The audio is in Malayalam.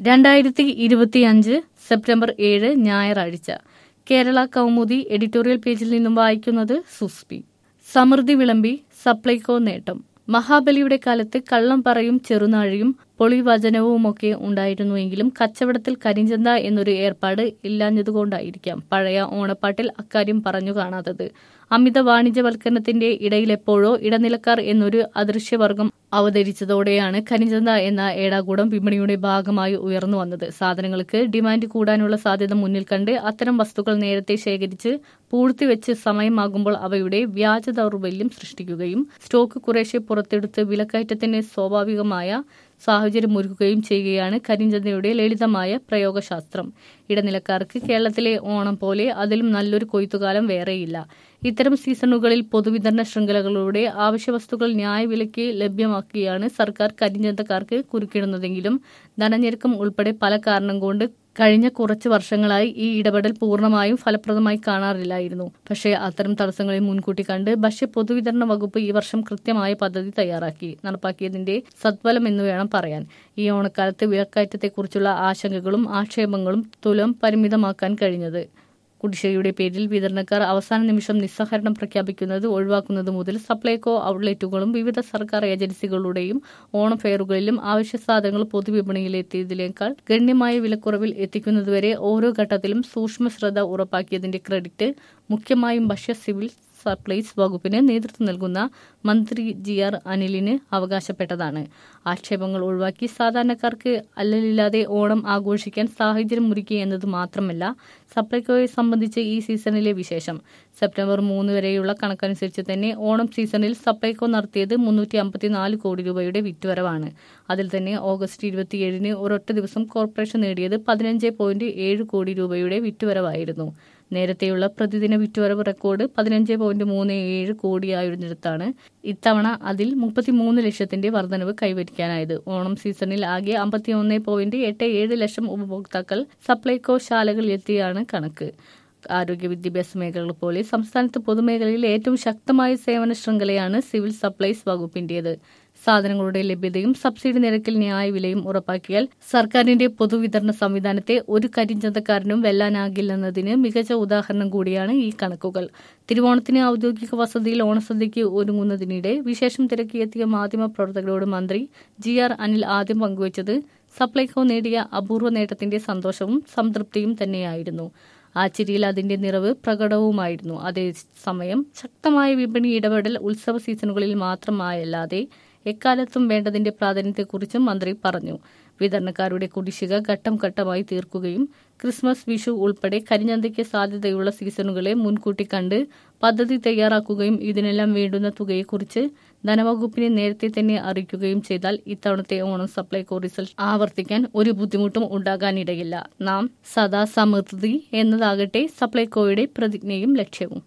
രണ്ടായിരത്തി ഇരുപത്തിയഞ്ച് സെപ്റ്റംബർ ഏഴ് ഞായറാഴ്ച കേരള കൗമുദി എഡിറ്റോറിയൽ പേജിൽ നിന്നും വായിക്കുന്നത് സുസ്പി സമൃദ്ധി വിളമ്പി സപ്ലൈകോ നേട്ടം മഹാബലിയുടെ കാലത്ത് കള്ളം പറയും ചെറുനാഴിയും പൊളിവചനവുമൊക്കെ ഉണ്ടായിരുന്നുവെങ്കിലും കച്ചവടത്തിൽ കരിഞ്ചന്ത എന്നൊരു ഏർപ്പാട് ഇല്ലാഞ്ഞതുകൊണ്ടായിരിക്കാം പഴയ ഓണപ്പാട്ടിൽ അക്കാര്യം പറഞ്ഞു കാണാത്തത് അമിത വാണിജ്യവൽക്കരണത്തിന്റെ ഇടയിലെപ്പോഴോ ഇടനിലക്കാർ എന്നൊരു അദൃശ്യവർഗം അവതരിച്ചതോടെയാണ് കരിഞ്ചന്ത എന്ന ഏടാകൂടം വിപണിയുടെ ഭാഗമായി ഉയർന്നു വന്നത് സാധനങ്ങൾക്ക് ഡിമാൻഡ് കൂടാനുള്ള സാധ്യത മുന്നിൽ കണ്ട് അത്തരം വസ്തുക്കൾ നേരത്തെ ശേഖരിച്ച് പൂഴ്ത്തിവെച്ച് സമയമാകുമ്പോൾ അവയുടെ വ്യാജ ദൗർബല്യം സൃഷ്ടിക്കുകയും സ്റ്റോക്ക് കുറേശ്ശെ പുറത്തെടുത്ത് വിലക്കയറ്റത്തിന് സ്വാഭാവികമായ സാഹചര്യം ഒരുക്കുകയും ചെയ്യുകയാണ് കരിഞ്ചന്തയുടെ ലളിതമായ പ്രയോഗശാസ്ത്രം ഇടനിലക്കാർക്ക് കേരളത്തിലെ ഓണം പോലെ അതിലും നല്ലൊരു കൊയ്ത്തുകാലം വേറെയില്ല ഇത്തരം സീസണുകളിൽ പൊതുവിതരണ ശൃംഖലകളുടെ ആവശ്യവസ്തുക്കൾ ന്യായവിലയ്ക്ക് ലഭ്യമാക്കിയാണ് സർക്കാർ കരിഞ്ചന്തക്കാർക്ക് കുറുക്കിടുന്നതെങ്കിലും ധനഞ്ഞെരുക്കം ഉൾപ്പെടെ പല കാരണം കൊണ്ട് കഴിഞ്ഞ കുറച്ച് വർഷങ്ങളായി ഈ ഇടപെടൽ പൂർണ്ണമായും ഫലപ്രദമായി കാണാറില്ലായിരുന്നു പക്ഷേ അത്തരം തടസ്സങ്ങളെ മുൻകൂട്ടി കണ്ട് ഭക്ഷ്യ പൊതുവിതരണ വകുപ്പ് ഈ വർഷം കൃത്യമായ പദ്ധതി തയ്യാറാക്കി നടപ്പാക്കിയതിന്റെ സത്ഫലം എന്ന് വേണം പറയാൻ ഈ ഓണക്കാലത്ത് വിലക്കയറ്റത്തെക്കുറിച്ചുള്ള ആശങ്കകളും ആക്ഷേപങ്ങളും തുലം പരിമിതമാക്കാൻ കഴിഞ്ഞത് കുടിശ്ശികയുടെ പേരിൽ വിതരണക്കാർ അവസാന നിമിഷം നിസ്സഹകരണം പ്രഖ്യാപിക്കുന്നത് ഒഴിവാക്കുന്നത് മുതൽ സപ്ലൈകോ ഔട്ട്ലെറ്റുകളും വിവിധ സർക്കാർ ഏജൻസികളുടെയും ഓണം ഫെയറുകളിലും അവശ്യ സാധനങ്ങൾ പൊതുവിപണിയിലെത്തിയതിനേക്കാൾ ഗണ്യമായ വിലക്കുറവിൽ എത്തിക്കുന്നതുവരെ ഓരോ ഘട്ടത്തിലും സൂക്ഷ്മ ശ്രദ്ധ ഉറപ്പാക്കിയതിന്റെ ക്രെഡിറ്റ് മുഖ്യമായും ഭക്ഷ്യ സിവിൽ സപ്ലൈസ് വകുപ്പിന് നേതൃത്വം നൽകുന്ന മന്ത്രി ജി ആർ അനിലിന് അവകാശപ്പെട്ടതാണ് ആക്ഷേപങ്ങൾ ഒഴിവാക്കി സാധാരണക്കാർക്ക് അല്ലലില്ലാതെ ഓണം ആഘോഷിക്കാൻ സാഹചര്യം ഒരുക്കി എന്നത് മാത്രമല്ല സപ്ലൈകോയെ സംബന്ധിച്ച് ഈ സീസണിലെ വിശേഷം സെപ്റ്റംബർ മൂന്ന് വരെയുള്ള കണക്കനുസരിച്ച് തന്നെ ഓണം സീസണിൽ സപ്ലൈകോ നടത്തിയത് മുന്നൂറ്റി അമ്പത്തിനാല് കോടി രൂപയുടെ വിറ്റുവരവാണ് അതിൽ തന്നെ ഓഗസ്റ്റ് ഇരുപത്തിയേഴിന് ഒരൊറ്റ ദിവസം കോർപ്പറേഷൻ നേടിയത് പതിനഞ്ച് പോയിന്റ് ഏഴ് കോടി രൂപയുടെ വിറ്റുവരവായിരുന്നു നേരത്തെയുള്ള പ്രതിദിന വിറ്റുവരവ് റെക്കോർഡ് പതിനഞ്ച് പോയിന്റ് മൂന്ന് ഏഴ് കോടിയായിരുന്നിടത്താണ് ഇത്തവണ അതിൽ മുപ്പത്തിമൂന്ന് ലക്ഷത്തിന്റെ വർധനവ് കൈവരിക്കാനായത് ഓണം സീസണിൽ ആകെ അമ്പത്തിയൊന്ന് പോയിന്റ് എട്ട് ഏഴ് ലക്ഷം ഉപഭോക്താക്കൾ സപ്ലൈകോ ശാലകളിലെത്തിയാണ് കണക്ക് ആരോഗ്യ വിദ്യാഭ്യാസ മേഖലകൾ പോലെ സംസ്ഥാനത്ത് പൊതുമേഖലയിൽ ഏറ്റവും ശക്തമായ സേവന ശൃംഖലയാണ് സിവിൽ സപ്ലൈസ് വകുപ്പിന്റേത് സാധനങ്ങളുടെ ലഭ്യതയും സബ്സിഡി നിരക്കിൽ ന്യായവിലയും ഉറപ്പാക്കിയാൽ സർക്കാരിന്റെ പൊതുവിതരണ സംവിധാനത്തെ ഒരു കരിഞ്ചന്തക്കാരനും വെല്ലാനാകില്ലെന്നതിന് മികച്ച ഉദാഹരണം കൂടിയാണ് ഈ കണക്കുകൾ തിരുവോണത്തിന് ഔദ്യോഗിക വസതിയിൽ ഓണസദ്യയ്ക്ക് ഒരുങ്ങുന്നതിനിടെ വിശേഷം തിരക്കിയെത്തിയ മാധ്യമ പ്രവർത്തകരോട് മന്ത്രി ജി ആർ അനിൽ ആദ്യം പങ്കുവച്ചത് സപ്ലൈകോ നേടിയ അപൂർവ നേട്ടത്തിന്റെ സന്തോഷവും സംതൃപ്തിയും തന്നെയായിരുന്നു ആ ചിരിയിൽ അതിന്റെ നിറവ് പ്രകടവുമായിരുന്നു അതേസമയം ശക്തമായ വിപണി ഇടപെടൽ ഉത്സവ സീസണുകളിൽ മാത്രമായല്ലാതെ എക്കാലത്തും വേണ്ടതിന്റെ പ്രാധാന്യത്തെക്കുറിച്ചും മന്ത്രി പറഞ്ഞു വിതരണക്കാരുടെ കുടിശ്ശിക ഘട്ടം ഘട്ടമായി തീർക്കുകയും ക്രിസ്മസ് വിഷു ഉൾപ്പെടെ കരിഞ്ഞന്തയ്ക്ക് സാധ്യതയുള്ള സീസണുകളെ മുൻകൂട്ടി കണ്ട് പദ്ധതി തയ്യാറാക്കുകയും ഇതിനെല്ലാം വേണ്ടുന്ന തുകയെക്കുറിച്ച് ധനവകുപ്പിനെ നേരത്തെ തന്നെ അറിയിക്കുകയും ചെയ്താൽ ഇത്തവണത്തെ ഓണം സപ്ലൈകോ റിസൾട്ട് ആവർത്തിക്കാൻ ഒരു ബുദ്ധിമുട്ടും ഉണ്ടാകാനിടയില്ല നാം സദാ സമൃദ്ധി എന്നതാകട്ടെ സപ്ലൈകോയുടെ പ്രതിജ്ഞയും ലക്ഷ്യവും